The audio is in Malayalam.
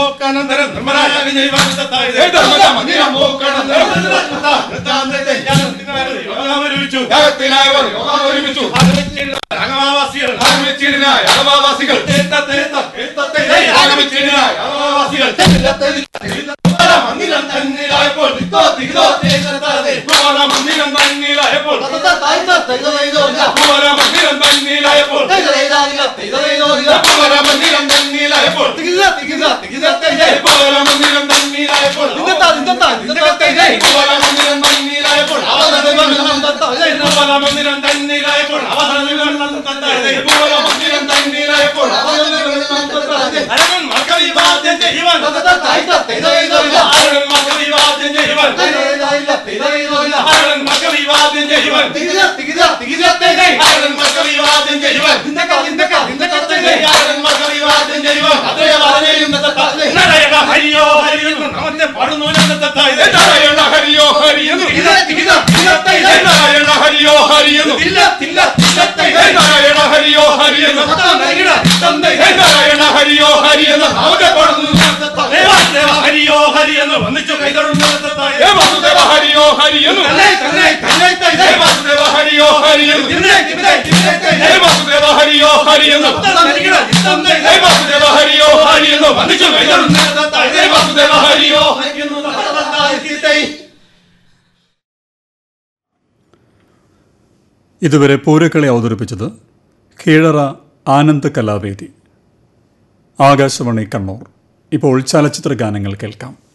മോക്കാനന്തരം ധർമ്മരാജ വിജയവാനത്തായി ധർമ്മജ മന്ദിരം മോക്കണന്തരം ഒരുമിച്ചു യാഗത്തിനായവർ യോഗം ഒരുമിച്ചു രാഗമാവാസികൾ ആഗമിച്ചിടിനായ യാഗമാവാസികൾ ആഗമിച്ചിടിനായ യാഗമാവാസികൾ മന്ദിരം തന്നിലായപ്പോൾ ദിക്കോ ദിക്കോ ഗോപാല മന്ദിരം തന്നിലായപ്പോൾ ഗോപാല മന്ദിരം തന്നിലായപ്പോൾ ഗോപാല മന്ദിരം തന്നിലായപ്പോൾ ഗോപാല മന്ദിരം തന്നിലായപ്പോൾ ഗോപാല മന്ദിരം തന്നിലായപ്പോൾ ഗോപാല മന്ദിരം തന്നിലായപ്പോൾ ഗോപാല മന്ദിരം തന്നിലായപ്പോൾ അരങ്ങൻ മക്കളിവാദ്യം ചെയ്യുവാൻ അരങ്ങൻ മക്കളിവാദ്യം ചെയ്യുവാൻ അരങ്ങൻ മക്കളിവാദ്യം ചെയ്യുവാൻ അരങ്ങൻ മക്കളിവാദ്യം ചെയ്യുവാൻ അരങ്ങൻ മക്കളിവാദ്യം ചെയ്യുവാൻ നാരായണ ഹരിയോ ഹരിയെന്ന് നാമത്തെ പാടുന്നു എന്നത്തായത് നാരായണ ഹരിയോ ഹരിയെന്നു നാരായണ ഹരിയോ ഹരിയെന്നു നാരായണ ഹരിയോ ഹരിയെന്നു നാരായണ ഹരിയോ ഹരിയെന്ന് നാമത്തെ പാടുന്നു ദേവാദേവ ഹരിയോ ഹരി എന്ന് വന്നിച്ചു കൈതൊഴുന്നത്തായത് ഹേ വാസുദേവ ഹരിയോ ഹരിയെന്നു ഹേ വാസുദേവ ഹരിയോ ഹരിയെന്നു ഹേ വാസുദേവ ഹരിയോ ഹരിയെന്നു ഹേ വാസുദേവ ഹരിയോ ഹരിയെന്നു വന്ദിച്ചു കൈതൊഴുന്നു ഹേ വാസുദേവ ഹരിയോ ഇതുവരെ പൂരക്കളി അവതരിപ്പിച്ചത് കീഴറ ആനന്ദ് കലാവേദി ആകാശവാണി കണ്ണൂർ ഇപ്പോൾ ചലച്ചിത്ര ഗാനങ്ങൾ കേൾക്കാം